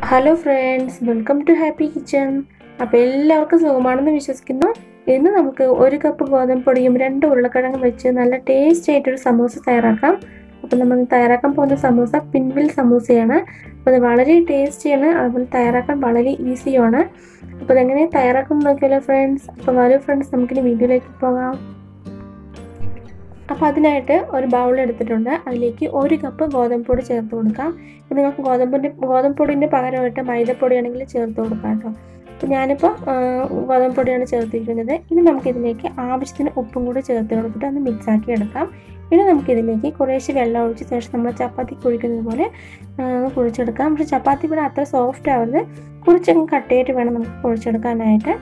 hello friends welcome to happy kitchen അപ്പോൾ എല്ലാവർക്കും സുഖമാണെന്ന് വിശ്വസിക്കുന്നു ഇന്ന് നമുക്ക് ഒരു കപ്പ് ഗോതമ്പ് പൊടിയും രണ്ട് ഉരുളക്കിഴങ്ങും വെച്ച് നല്ല ടേസ്റ്റ് ആയിട്ടൊരു സമൂസ തയ്യാറാക്കാം അപ്പോൾ നമ്മൾ തയ്യാറാക്കാൻ പോകുന്ന സമൂസ പിൻവിൽ സമൂസയാണ് അപ്പോൾ അത് വളരെ ടേസ്റ്റിയാണ് അതുപോലെ തയ്യാറാക്കാൻ വളരെ ഈസിയുമാണ് അപ്പോൾ അതെങ്ങനെ തയ്യാറാക്കാൻ നോക്കിയാലോ ഫ്രണ്ട്സ് അപ്പോൾ വരൂ ഫ്രണ്ട്സ് നമുക്കിനി വീഡിയോയിലേക്ക് പോകാം അപ്പോൾ അതിനായിട്ട് ഒരു ബൗൾ എടുത്തിട്ടുണ്ട് അതിലേക്ക് ഒരു കപ്പ് ഗോതമ്പ് പൊടി ചേർത്ത് കൊടുക്കാം അപ്പോൾ നിങ്ങൾക്ക് ഗോതമ്പിൻ്റെ ഗോതമ്പ് പൊടിൻ്റെ പകരമായിട്ട് മൈദപ്പൊടിയാണെങ്കിൽ ചേർത്ത് കൊടുക്കാം കേട്ടോ അപ്പോൾ ഞാനിപ്പോൾ ഗോതമ്പ് പൊടിയാണ് ചേർത്തിരിക്കുന്നത് ഇനി നമുക്കിതിലേക്ക് ആവശ്യത്തിന് ഉപ്പും കൂടി ചേർത്ത് കൊടുത്തിട്ട് ഒന്ന് മിക്സാക്കി എടുക്കാം ഇനി നമുക്കിതിലേക്ക് കുറേശ്ശെ വെള്ളം ഒഴിച്ച ശേഷം നമ്മൾ ചപ്പാത്തി കുഴിക്കുന്നത് പോലെ കുഴിച്ചെടുക്കാം പക്ഷേ ചപ്പാത്തി ഇവിടെ അത്ര സോഫ്റ്റ് ആവരുത് കുറച്ചങ്ങ് കട്ടയായിട്ട് വേണം നമുക്ക് കുഴിച്ചെടുക്കാനായിട്ട്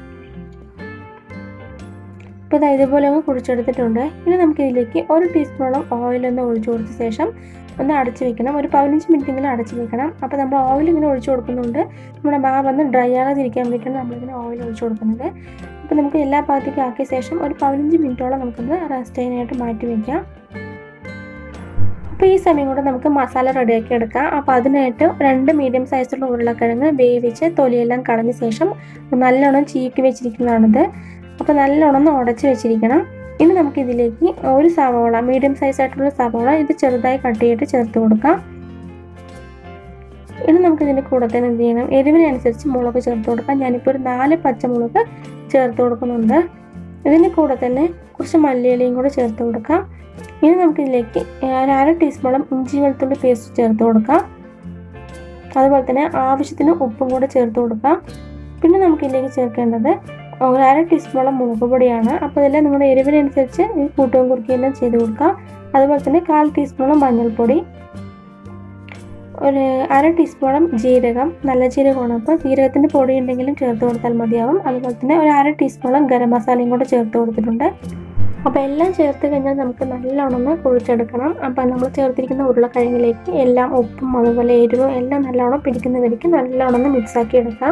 ഇപ്പോൾ ഇത് ഇതുപോലെ അങ്ങ് കുഴിച്ചെടുത്തിട്ടുണ്ട് ഇനി നമുക്കിതിലേക്ക് ഒരു ടീസ്പൂണോളം ഓയിലൊന്ന് ഒഴിച്ചു കൊടുത്ത ശേഷം ഒന്ന് അടച്ചു വെക്കണം ഒരു പതിനഞ്ച് മിനിറ്റെങ്കിലും അടച്ചു വെക്കണം അപ്പോൾ നമ്മൾ ഓയിൽ ഇങ്ങനെ ഒഴിച്ചു കൊടുക്കുന്നുണ്ട് നമ്മുടെ മാവ് ഒന്ന് ഡ്രൈ ആകാതിരിക്കാൻ വേണ്ടിയിട്ടാണ് നമ്മളിങ്ങനെ ഓയിൽ ഒഴിച്ചു കൊടുക്കുന്നത് അപ്പോൾ നമുക്ക് എല്ലാ ഭാഗത്തേക്കും ആക്കിയ ശേഷം ഒരു പതിനഞ്ച് മിനിറ്റോളം നമുക്കൊന്ന് റെസ്റ്റ് ചെയ്യാനായിട്ട് മാറ്റി വയ്ക്കാം അപ്പോൾ ഈ സമയം കൊണ്ട് നമുക്ക് മസാല റെഡിയാക്കി എടുക്കാം അപ്പോൾ അതിനായിട്ട് രണ്ട് മീഡിയം സൈസുള്ള ഉരുളക്കിഴങ്ങ് വേവിച്ച് തൊലിയെല്ലാം കളഞ്ഞ ശേഷം നല്ലോണം ചീക്കി വെച്ചിരിക്കുന്നതാണിത് അപ്പോൾ നല്ലോണം ഒന്ന് ഉടച്ച് വെച്ചിരിക്കണം ഇനി നമുക്ക് ഇതിലേക്ക് ഒരു സവോള മീഡിയം സൈസ് ആയിട്ടുള്ള സവോള ഇത് ചെറുതായി കട്ട് ചെയ്തിട്ട് ചേർത്ത് കൊടുക്കാം ഇനി നമുക്ക് ഇതിൻ്റെ കൂടെ തന്നെ എന്ത് ചെയ്യണം എരിവിനനുസരിച്ച് മുളക് ചേർത്ത് കൊടുക്കാം ഞാനിപ്പോൾ ഒരു നാല് പച്ചമുളക് ചേർത്ത് കൊടുക്കുന്നുണ്ട് ഇതിൻ്റെ കൂടെ തന്നെ കുറച്ച് മല്ലിയിലയും കൂടെ ചേർത്ത് കൊടുക്കാം ഇനി നമുക്കിതിലേക്ക് ഒരു അര ടീസ്പൂണും ഇഞ്ചി വെളുത്തുള്ളി പേസ്റ്റ് ചേർത്ത് കൊടുക്കാം അതുപോലെ തന്നെ ആവശ്യത്തിന് ഉപ്പും കൂടെ ചേർത്ത് കൊടുക്കാം പിന്നെ നമുക്കിതിലേക്ക് ചേർക്കേണ്ടത് ഒരു അര ടീസ്പൂണോളം മുളക് പൊടിയാണ് അപ്പോൾ ഇതെല്ലാം നിങ്ങളുടെ എരിവിനനുസരിച്ച് ഈ കൂട്ടവും കുറുക്കിയെല്ലാം ചെയ്ത് കൊടുക്കാം അതുപോലെ തന്നെ കാൽ ടീസ്പൂണും മഞ്ഞൾപ്പൊടി ഒരു അര ടീസ്പൂണും ജീരകം നല്ല ജീരകമാണ് അപ്പോൾ ജീരകത്തിൻ്റെ പൊടി ഉണ്ടെങ്കിലും ചേർത്ത് കൊടുത്താൽ മതിയാവും അതുപോലെ തന്നെ ഒരു അര ടീസ്പൂണും ഗരം മസാലയും കൂടെ ചേർത്ത് കൊടുത്തിട്ടുണ്ട് അപ്പോൾ എല്ലാം ചേർത്ത് കഴിഞ്ഞാൽ നമുക്ക് നല്ലോണം കുഴിച്ചെടുക്കണം അപ്പോൾ നമ്മൾ ചേർത്തിരിക്കുന്ന ഉരുളക്കിഴങ്ങിലേക്ക് എല്ലാം ഉപ്പും അതുപോലെ എരിവും എല്ലാം നല്ലോണം പിടിക്കുന്നവർക്ക് നല്ലോണം മിക്സാക്കി എടുക്കാം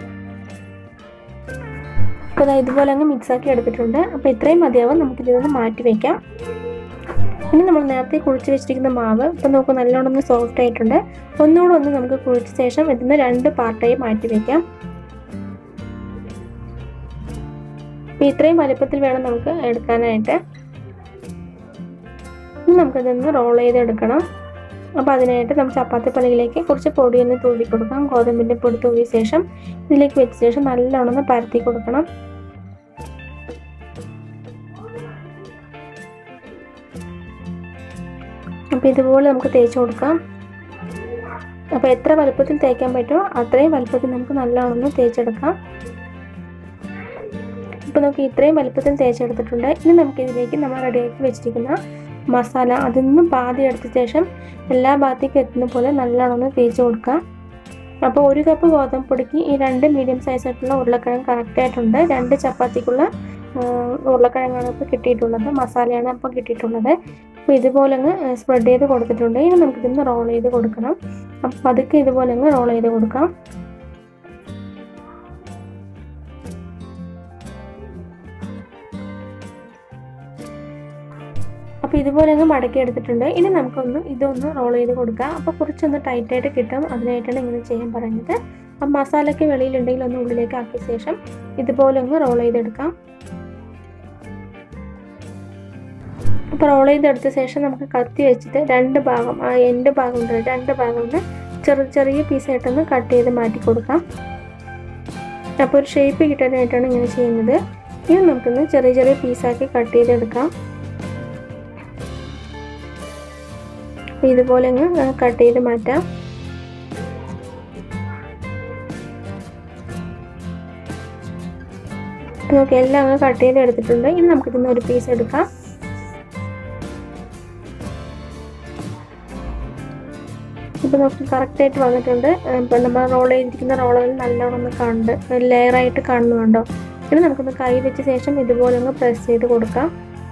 അപ്പോൾ അത് ഇതുപോലെ അങ്ങ് മിക്സാക്കി എടുത്തിട്ടുണ്ട് അപ്പോൾ ഇത്രയും മതിയാവും നമുക്കിതിൽ നിന്ന് മാറ്റി വയ്ക്കാം ഇനി നമ്മൾ നേരത്തെ കുഴിച്ച് വെച്ചിരിക്കുന്ന മാവ് ഇപ്പം നോക്കൂ നല്ലോണം ഒന്ന് സോഫ്റ്റ് ആയിട്ടുണ്ട് ഒന്നുകൂടെ ഒന്ന് നമുക്ക് കുഴിച്ച ശേഷം ഇതിന് രണ്ട് പാർട്ടായി മാറ്റി വയ്ക്കാം ഇത്രയും വലുപ്പത്തിൽ വേണം നമുക്ക് എടുക്കാനായിട്ട് ഇനി നമുക്കതൊന്ന് റോൾ ചെയ്തെടുക്കണം അപ്പോൾ അതിനായിട്ട് നമ്മൾ ചപ്പാത്തി പലകിലേക്ക് കുറച്ച് പൊടി ഒന്ന് തൂവി കൊടുക്കാം ഗോതമ്പിൻ്റെ പൊടി തൂവിയ ശേഷം ഇതിലേക്ക് വെച്ച ശേഷം നല്ലോണം ഒന്ന് പരത്തി കൊടുക്കണം അപ്പോൾ ഇതുപോലെ നമുക്ക് തേച്ച് കൊടുക്കാം അപ്പോൾ എത്ര വലുപ്പത്തിൽ തേക്കാൻ പറ്റുമോ അത്രയും വലുപ്പത്തിൽ നമുക്ക് നല്ലോണം തേച്ചെടുക്കാം ഇപ്പോൾ നമുക്ക് ഇത്രയും വലുപ്പത്തിൽ തേച്ചെടുത്തിട്ടുണ്ട് ഇനി നമുക്ക് ഇതിലേക്ക് നമ്മൾ റെഡിയാക്കി വെച്ചിരിക്കുന്ന മസാല അതിൽ നിന്നും പാതി എടുത്ത ശേഷം എല്ലാ ഭാഗത്തേക്കും എത്തുന്ന പോലെ നല്ലോണം തേച്ച് കൊടുക്കാം അപ്പോൾ ഒരു കപ്പ് ഗോതമ്പ് പൊടിക്ക് ഈ രണ്ട് മീഡിയം സൈസ് ആയിട്ടുള്ള ഉരുളക്കിഴങ്ങ് കറക്റ്റായിട്ടുണ്ട് രണ്ട് ചപ്പാത്തിക്കുള്ള ഉരുളക്കിഴങ്ങാണ് ഇപ്പോൾ കിട്ടിയിട്ടുള്ളത് മസാലയാണ് അപ്പോൾ കിട്ടിയിട്ടുള്ളത് അപ്പോൾ ഇതുപോലെ അങ്ങ് സ്പ്രെഡ് ചെയ്ത് കൊടുത്തിട്ടുണ്ട് ഇനി നമുക്കിതൊന്ന് റോൾ ചെയ്ത് കൊടുക്കണം അപ്പോൾ പതുക്കെ ഇതുപോലെ അങ്ങ് റോൾ ചെയ്ത് കൊടുക്കാം അപ്പോൾ ഇതുപോലെ അങ്ങ് മടക്കി എടുത്തിട്ടുണ്ട് ഇനി നമുക്കൊന്ന് ഇതൊന്ന് റോൾ ചെയ്ത് കൊടുക്കാം അപ്പോൾ കുറച്ചൊന്ന് ടൈറ്റായിട്ട് കിട്ടും അതിനായിട്ടാണ് ഇങ്ങനെ ചെയ്യാൻ പറയുന്നത് അപ്പം മസാലയ്ക്ക് വെളിയിലുണ്ടെങ്കിൽ ഒന്ന് ഉള്ളിലേക്ക് ആക്കിയ ശേഷം ഇതുപോലെ ഒന്ന് റോൾ ചെയ്തെടുക്കാം അപ്പോൾ റോൾ ചെയ്തെടുത്ത ശേഷം നമുക്ക് കത്തി വെച്ചിട്ട് രണ്ട് ഭാഗം ആ എൻ്റെ ഭാഗം ഉണ്ട് രണ്ട് ഭാഗം ഒന്ന് ചെറിയ ചെറിയ പീസായിട്ടൊന്ന് കട്ട് ചെയ്ത് മാറ്റി കൊടുക്കാം അപ്പോൾ ഒരു ഷേപ്പ് കിട്ടാനായിട്ടാണ് ഇങ്ങനെ ചെയ്യുന്നത് ഇനി നമുക്കൊന്ന് ചെറിയ ചെറിയ പീസാക്കി കട്ട് ചെയ്തെടുക്കാം അപ്പോൾ ഇതുപോലെ അങ്ങ് കട്ട് ചെയ്ത് മാറ്റാം നമുക്ക് എല്ലാം അങ്ങ് കട്ട് ചെയ്ത് എടുത്തിട്ടുണ്ട് ഇനി നമുക്കിതിന്ന് ഒരു പീസ് എടുക്കാം ഇപ്പോൾ നമുക്ക് കറക്റ്റായിട്ട് വന്നിട്ടുണ്ട് ഇപ്പം നമ്മൾ റോൾ ചെയ്തിരിക്കുന്ന റോളുകൾ നല്ലോണം ഒന്ന് കണ്ട് ലെയറായിട്ട് കാണുന്നുണ്ടോ ഇനി നമുക്കൊന്ന് കൈ വെച്ച ശേഷം ഇതുപോലെ ഒന്ന് പ്രസ് ചെയ്ത് കൊടുക്കാം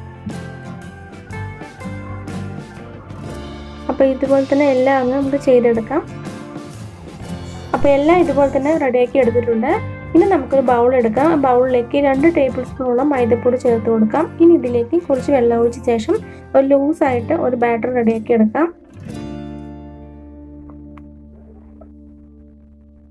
അപ്പോൾ ഇതുപോലെ തന്നെ എല്ലാം അങ്ങ് നമുക്ക് ചെയ്തെടുക്കാം അപ്പോൾ എല്ലാം ഇതുപോലെ തന്നെ റെഡിയാക്കി എടുത്തിട്ടുണ്ട് ഇനി നമുക്കൊരു ബൗൾ എടുക്കാം ആ ബൗളിലേക്ക് രണ്ട് ടേബിൾ സ്പൂണോളം മൈദപ്പൊടി ചേർത്ത് കൊടുക്കാം ഇനി ഇതിലേക്ക് കുറച്ച് വെള്ളം ഒഴിച്ച ശേഷം ഒരു ലൂസായിട്ട് ഒരു ബാറ്റർ റെഡിയാക്കി എടുക്കാം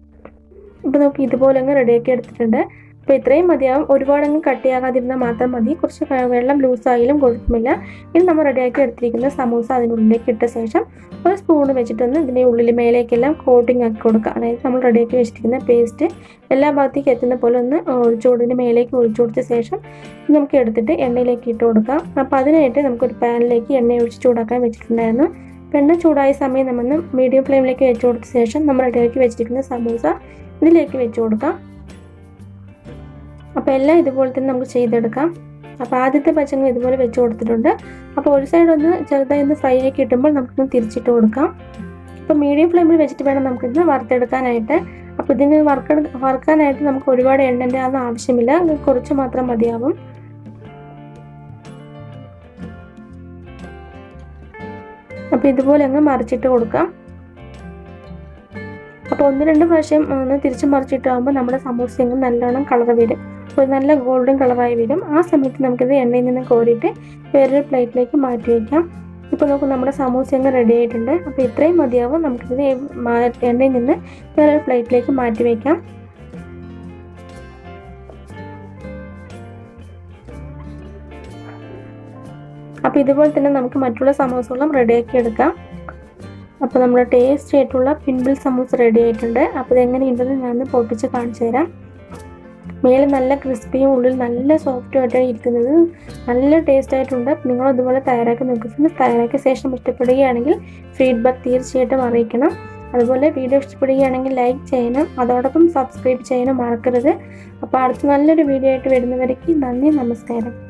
അപ്പോൾ നമുക്ക് ഇതുപോലെ അങ്ങ് റെഡിയാക്കി എടുത്തിട്ടുണ്ട് അപ്പോൾ ഇത്രയും മതിയാവും ഒരുപാടങ്ങ് കട്ടിയാകാതിരുന്നാൽ മാത്രം മതി കുറച്ച് ക- വെള്ളം ലൂസായാലും കുഴപ്പമില്ല ഇനി നമ്മൾ റെഡിയാക്കി എടുത്തിരിക്കുന്ന സമൂസ അതിനുള്ളിലേക്ക് ഇട്ട ശേഷം ഒരു സ്പൂൺ വെച്ചിട്ടൊന്ന് ഇതിൻ്റെ ഉള്ളിൽ മേലേക്കെല്ലാം കോട്ടിംഗ് ആക്കി കൊടുക്കുക അതായത് നമ്മൾ റെഡിയാക്കി വെച്ചിരിക്കുന്ന പേസ്റ്റ് എല്ലാ ഭാഗത്തേക്ക് എത്തുന്ന പോലെ ഒന്ന് ഒഴിച്ചു കൊടുത്തിന് മേലേക്ക് ഒഴിച്ചു കൊടുത്ത ശേഷം ഇത് നമുക്ക് എടുത്തിട്ട് എണ്ണയിലേക്ക് ഇട്ട് കൊടുക്കാം അപ്പോൾ അതിനായിട്ട് നമുക്കൊരു പാനിലേക്ക് എണ്ണ ഒഴിച്ച് ചൂടാക്കാൻ വെച്ചിട്ടുണ്ടായിരുന്നു അപ്പോൾ എണ്ണ ചൂടായ സമയം നമ്മൾ മീഡിയം ഫ്ലെയിമിലേക്ക് വെച്ച് കൊടുത്ത ശേഷം നമ്മൾ റെഡിയാക്കി വെച്ചിരിക്കുന്ന സമൂസ ഇതിലേക്ക് വെച്ച് കൊടുക്കാം അപ്പോൾ എല്ലാം ഇതുപോലെ തന്നെ നമുക്ക് ചെയ്തെടുക്കാം അപ്പോൾ ആദ്യത്തെ പച്ചങ്ങ ഇതുപോലെ വെച്ച് കൊടുത്തിട്ടുണ്ട് അപ്പോൾ ഒരു സൈഡ് ഒന്ന് ചെറുതായി ഒന്ന് ഫ്രൈ ആക്കി കിട്ടുമ്പോൾ നമുക്കൊന്ന് തിരിച്ചിട്ട് കൊടുക്കാം അപ്പോൾ മീഡിയം ഫ്ലെയിമിൽ വെച്ചിട്ട് വേണം നമുക്കിത് വറുത്തെടുക്കാനായിട്ട് അപ്പോൾ ഇതിന് വറുക്ക വറുക്കാനായിട്ട് നമുക്ക് ഒരുപാട് എണ്ണൻ്റെ അതൊന്നും ആവശ്യമില്ല കുറച്ച് മാത്രം മതിയാവും അപ്പോൾ ഇതുപോലെ അങ്ങ് മറിച്ചിട്ട് കൊടുക്കാം അപ്പോൾ ഒന്ന് രണ്ട് പ്രാവശ്യം ഒന്ന് തിരിച്ച് മറിച്ചിട്ടാകുമ്പോൾ നമ്മുടെ സമൂസ അങ്ങ് നല്ലോണം കളർ വരും ഒരു നല്ല ഗോൾഡൻ കളറായി വരും ആ സമയത്ത് നമുക്കിത് എണ്ണയിൽ നിന്ന് കോരിയിട്ട് വേറൊരു പ്ലേറ്റിലേക്ക് മാറ്റി വയ്ക്കാം ഇപ്പോൾ നമുക്ക് നമ്മുടെ സമൂസ അങ്ങ് റെഡി ആയിട്ടുണ്ട് അപ്പോൾ ഇത്രയും മതിയാവും നമുക്കിത് മാ- എണ്ണയിൽ നിന്ന് വേറൊരു പ്ലേറ്റിലേക്ക് മാറ്റി വയ്ക്കാം അപ്പോൾ ഇതുപോലെ തന്നെ നമുക്ക് മറ്റുള്ള സമൂസകളും റെഡിയാക്കി എടുക്കാം അപ്പോൾ നമ്മുടെ ടേസ്റ്റി ആയിട്ടുള്ള പിൻപിൾ സമൂസ റെഡി ആയിട്ടുണ്ട് അപ്പോൾ ഇതെങ്ങനെയുണ്ടെന്ന് ഞാനൊന്ന് പൊട്ടിച്ച് കാണിച്ചു തരാം മേലെ നല്ല ക്രിസ്പിയും ഉള്ളിൽ നല്ല സോഫ്റ്റും ആയിട്ടാണ് ഇരിക്കുന്നത് നല്ല ടേസ്റ്റ് ആയിട്ടുണ്ട് നിങ്ങൾ അതുപോലെ തയ്യാറാക്കി നോക്കുക തയ്യാറാക്കിയ ശേഷം ഇഷ്ടപ്പെടുകയാണെങ്കിൽ ഫീഡ്ബാക്ക് തീർച്ചയായിട്ടും അറിയിക്കണം അതുപോലെ വീഡിയോ ഇഷ്ടപ്പെടുകയാണെങ്കിൽ ലൈക്ക് ചെയ്യണം അതോടൊപ്പം സബ്സ്ക്രൈബ് ചെയ്യാനും മറക്കരുത് അപ്പോൾ അടുത്ത നല്ലൊരു വീഡിയോ ആയിട്ട് വരുന്നവരേക്ക് നന്ദി നമസ്കാരം